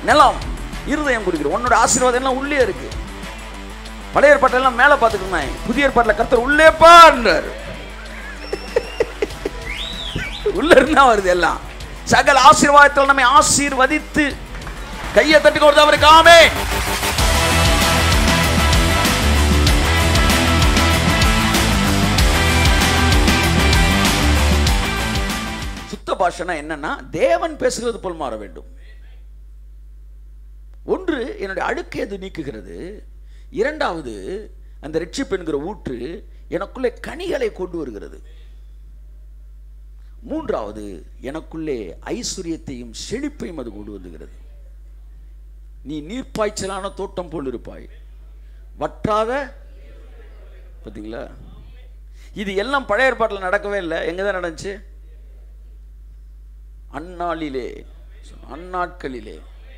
நிலம் இருதயம் கொடுக்குது உன்னோட ஆசீர்வாதம் எல்லாம் உள்ளே இருக்கு பழைய ஏற்பாட்டில் எல்லாம் மேலே பார்த்துக்கணும் புதிய ஏற்பாட்டில் கர்த்தர் உள்ளே பாருன்றார் உள்ள இருந்தா வருது எல்லாம் சகல ஆசீர்வாதத்தில் நம்மை ஆசீர்வதித்து கையை தட்டி கொடுத்து அவருக்கு ஆமே சுத்த பாஷனா என்னன்னா தேவன் பேசுகிறது போல் மாற வேண்டும் ஒன்று என்னுடைய அழுக்கு எது நீக்குகிறது இரண்டாவது அந்த ரட்சிப்பு என்கிற ஊற்று எனக்குள்ளே கனிகளை கொண்டு வருகிறது மூன்றாவது எனக்குள்ளே ஐஸ்வர்யத்தையும் செழிப்பையும் அது கொண்டு வந்துகிறது நீ நீர்ப்பாய்ச்சலான தோட்டம் போல் இருப்பாய் வற்றாத பார்த்தீங்களா இது எல்லாம் பழைய ஏற்பாட்டில் நடக்கவே இல்லை எங்கே தான் நடந்துச்சு அந்நாளிலே அந்நாட்களிலே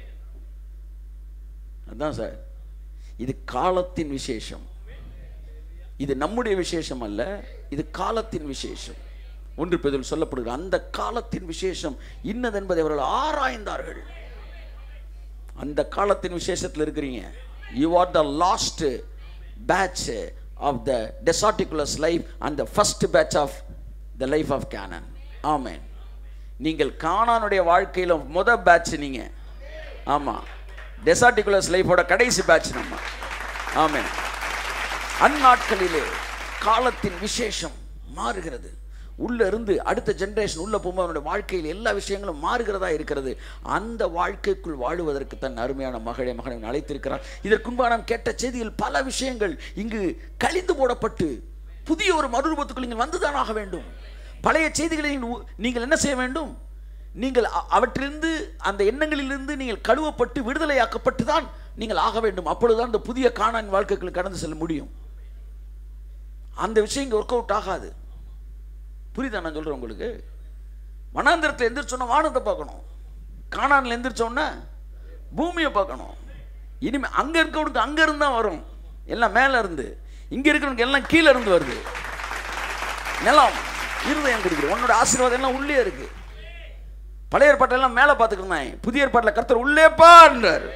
அதான் சார் இது காலத்தின் விசேஷம் இது நம்முடைய விசேஷம் அல்ல இது காலத்தின் விசேஷம் ஒன்று பெதில் சொல்லப்படுகிற அந்த காலத்தின் விசேஷம் இன்னது என்பதை அவர்கள் ஆராய்ந்தார்கள் அந்த காலத்தின் விசேஷத்தில் இருக்கிறீங்க you are the last batch of the டெசார்டிகுலஸ் life and the first batch of the life of Canaan amen நீங்கள் கானானுடைய வாழ்க்கையில முத பேட்ச் நீங்க ஆமா டெசார்டிகுலஸ் லைஃபோட கடைசி பேட்ச் நம்ம ஆமென் அந்நாட்களிலே காலத்தின் விசேஷம் மாறுகிறது உள்ள இருந்து அடுத்த ஜெனரேஷன் உள்ள போகும்போது அவனுடைய வாழ்க்கையில் எல்லா விஷயங்களும் மாறுகிறதா இருக்கிறது அந்த வாழ்க்கைக்குள் வாழுவதற்கு தன் அருமையான மகளை மகனை அழைத்திருக்கிறார் இதற்குன்பாக நாம் கேட்ட செய்தியில் பல விஷயங்கள் இங்கு கழிந்து போடப்பட்டு புதிய ஒரு மறுரூபத்துக்குள் நீங்கள் வந்துதான் ஆக வேண்டும் பழைய செய்திகளை நீங்கள் உ- நீங்கள் என்ன செய்ய வேண்டும் நீங்கள் அ- அவற்றிலிருந்து அந்த எண்ணங்களிலிருந்து நீங்கள் கழுவப்பட்டு விடுதலையாக்கப்பட்டு தான் நீங்கள் ஆக வேண்டும் அப்பொழுதுதான் அந்த புதிய காணான் வாழ்க்கைக்குள் கடந்து செல்ல முடியும் அந்த விஷயம் இங்கே ஒர்க் அவுட் ஆகாது புரியுதா நான் சொல்கிறேன் உங்களுக்கு வனாந்திரத்தில் எந்திரிச்சோன்னா வானத்தை பார்க்கணும் காணானில் எந்திரிச்சோன்னா பூமியை பார்க்கணும் இனிமே அங்கே இருக்கவனுக்கு அங்கே இருந்து தான் வரும் எல்லாம் மேலே இருந்து இங்கே இருக்கிறவனுக்கு எல்லாம் கீழே இருந்து வருது நிலம் இருதயம் கொடுக்குது உன்னோட ஆசீர்வாதம் எல்லாம் உள்ளே இருக்கு பழைய ஏற்பாட்டை எல்லாம் மேலே பார்த்துக்கிறேன் புதிய ஏற்பாட்டில் கர்த்தர் உள்ளே பாருன்றார்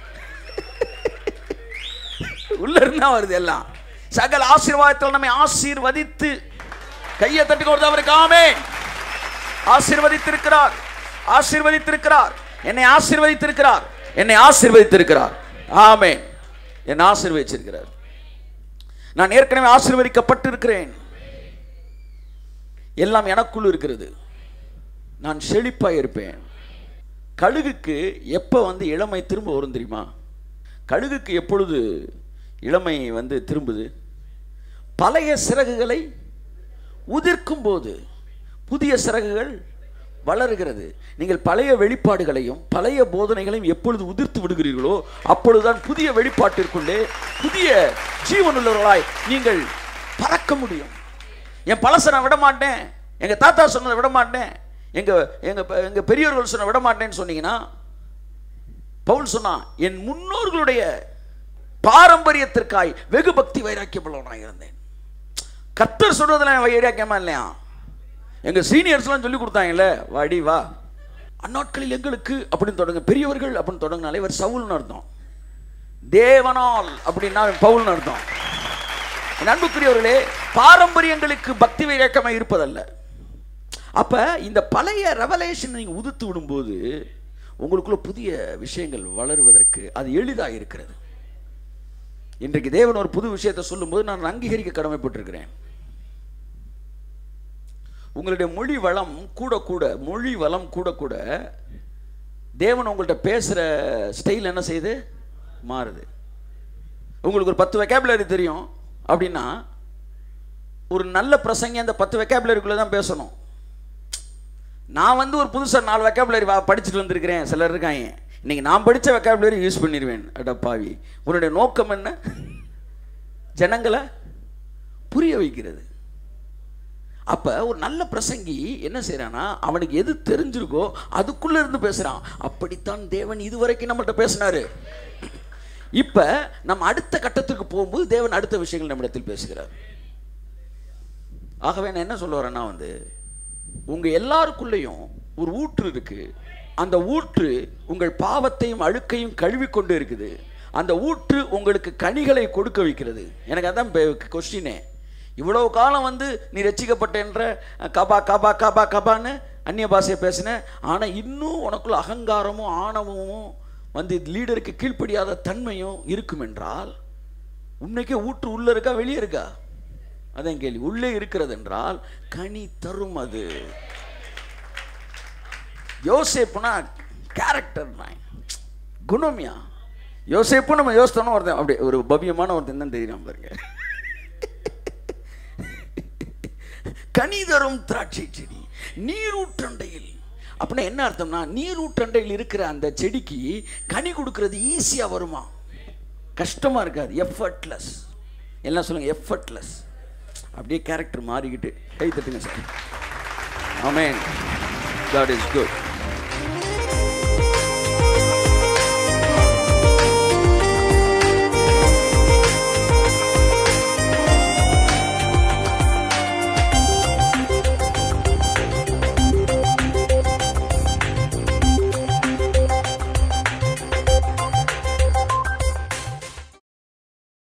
உள்ள இருந்தா வருது எல்லாம் சகல ஆசீர்வாதத்தில் நம்மை ஆசீர்வதித்து கையை தட்டி கொடுத்து அவருக்கு ஆமே ஆசீர்வதித்திருக்கிறார் ஆசீர்வதித்திருக்கிறார் என்னை ஆசீர்வதித்திருக்கிறார் என்னை ஆசீர்வதித்திருக்கிறார் ஆமே என்னை ஆசீர்வதிச்சிருக்கிறார் நான் ஏற்கனவே ஆசீர்வதிக்கப்பட்டிருக்கிறேன் எல்லாம் எனக்குள் இருக்கிறது நான் செழிப்பாக இருப்பேன் கழுகுக்கு எப்போ வந்து இளமை திரும்ப வரும் தெரியுமா கழுகுக்கு எப்பொழுது இளமை வந்து திரும்புது பழைய சிறகுகளை உதிர்க்கும் போது புதிய சிறகுகள் வளருகிறது நீங்கள் பழைய வெளிப்பாடுகளையும் பழைய போதனைகளையும் எப்பொழுது உதிர்த்து விடுகிறீர்களோ அப்பொழுதுதான் புதிய வெளிப்பாட்டிற்குள்ளே புதிய ஜீவனுள்ளவர்களாய் நீங்கள் பறக்க முடியும் என் பழசை நான் விட மாட்டேன் எங்க தாத்தா சொன்னதை விட மாட்டேன் எங்க எங்க பெ- எங்க பெரியவர்கள் சொன்ன விட மாட்டேன்னு சொன்னீங்கன்னா பவுல் சொன்னான் என் முன்னோர்களுடைய பாரம்பரியத்திற்காய் வெகு பக்தி வைராக்கியம் உள்ளவனாக இருந்தேன் கர்த்தர் சொல்றதுல நான் வைராக்கியமா இல்லையா எங்க சீனியர்ஸ்லாம் சொல்லி கொடுத்தாங்கல்ல வாடி வா அந்நாட்களில் எங்களுக்கு அப்படின்னு தொடங்க பெரியவர்கள் அப்படின்னு தொடங்கினாலே இவர் சவுல்னு அர்த்தம் தேவனால் அப்படின்னா பவுல்னு அர்த்தம் என் அன்புக்குரியவர்களே பாரம்பரியங்களுக்கு பக்தி வைராக்கமாக இருப்பதல்ல அப்ப இந்த பழைய ரெவலேஷன் நீங்க உதிர்த்து விடும்போது உங்களுக்குள்ள புதிய விஷயங்கள் வளருவதற்கு அது எளிதாக இருக்கிறது இன்றைக்கு தேவன் ஒரு புது விஷயத்தை சொல்லும்போது நான் அங்கீகரிக்க கடமைப்பட்டிருக்கிறேன் உங்களுடைய மொழி வளம் கூட கூட மொழி வளம் கூட கூட தேவன் உங்கள்கிட்ட பேசுகிற ஸ்டைல் என்ன செய்யுது மாறுது உங்களுக்கு ஒரு பத்து வெக்காபுலரி தெரியும் அப்படின்னா ஒரு நல்ல பிரசங்கி அந்த பத்து வெக்காபுலரிக்குள்ளே தான் பேசணும் நான் வந்து ஒரு புதுசாக நாலு வெக்காபுலரி படிச்சுட்டு வந்திருக்கிறேன் சிலர் இருக்காங்க இன்னைக்கு நான் படித்த வெக்காபுலரி யூஸ் பண்ணிடுவேன் அட பாவி உன்னுடைய நோக்கம் என்ன ஜனங்களை புரிய வைக்கிறது அப்ப ஒரு நல்ல பிரசங்கி என்ன செய்றானா அவனுக்கு எது தெரிஞ்சிருக்கோ அதுக்குள்ள இருந்து பேசுறான் அப்படித்தான் தேவன் இதுவரைக்கும் நம்மள்ட்ட பேசினாரு இப்ப நம்ம அடுத்த கட்டத்துக்கு போகும்போது தேவன் அடுத்த விஷயங்கள் நம்மிடத்தில் பேசுகிறார் ஆகவே நான் என்ன சொல்ல வரேன்னா வந்து உங்க எல்லாருக்குள்ளேயும் ஒரு ஊற்று இருக்கு அந்த ஊற்று உங்கள் பாவத்தையும் அழுக்கையும் கழுவி கொண்டு இருக்குது அந்த ஊற்று உங்களுக்கு கனிகளை கொடுக்க வைக்கிறது எனக்கு அதான் கொஸ்டினே இவ்வளவு காலம் வந்து நீ ரட்சிக்கப்பட்டேன்ற கபா கபா கபா கபான்னு அந்நிய பாஷையை பேசின ஆனால் இன்னும் உனக்குள்ள அகங்காரமும் ஆணவமும் வந்து லீடருக்கு கீழ்ப்படியாத தன்மையும் இருக்கும் என்றால் உன்னைக்கே ஊற்று உள்ள இருக்கா வெளியே இருக்கா அதான் கேள்வி உள்ளே இருக்கிறது என்றால் கனி தரும் அது யோசேப்புனா கேரக்டர் தான் குணமியா யோசேப்பு நம்ம யோசித்தோன்னு ஒருத்தன் அப்படி ஒரு பவ்யமான ஒருத்தன் தான் தெரியும் பாருங்க கனி தரும் திராட்சை செடி நீரூற்றண்டையில் அப்படின்னா என்ன அர்த்தம்னா நீரூற்றண்டையில் இருக்கிற அந்த செடிக்கு கனி கொடுக்கறது ஈஸியாக வருமா கஷ்டமாக இருக்காது எஃபர்ட்லெஸ் எல்லாம் சொல்லுங்க எஃபர்ட்லெஸ் அப்படியே கேரக்டர் மாறிக்கிட்டு கை தட்டுங்க sir amen God is good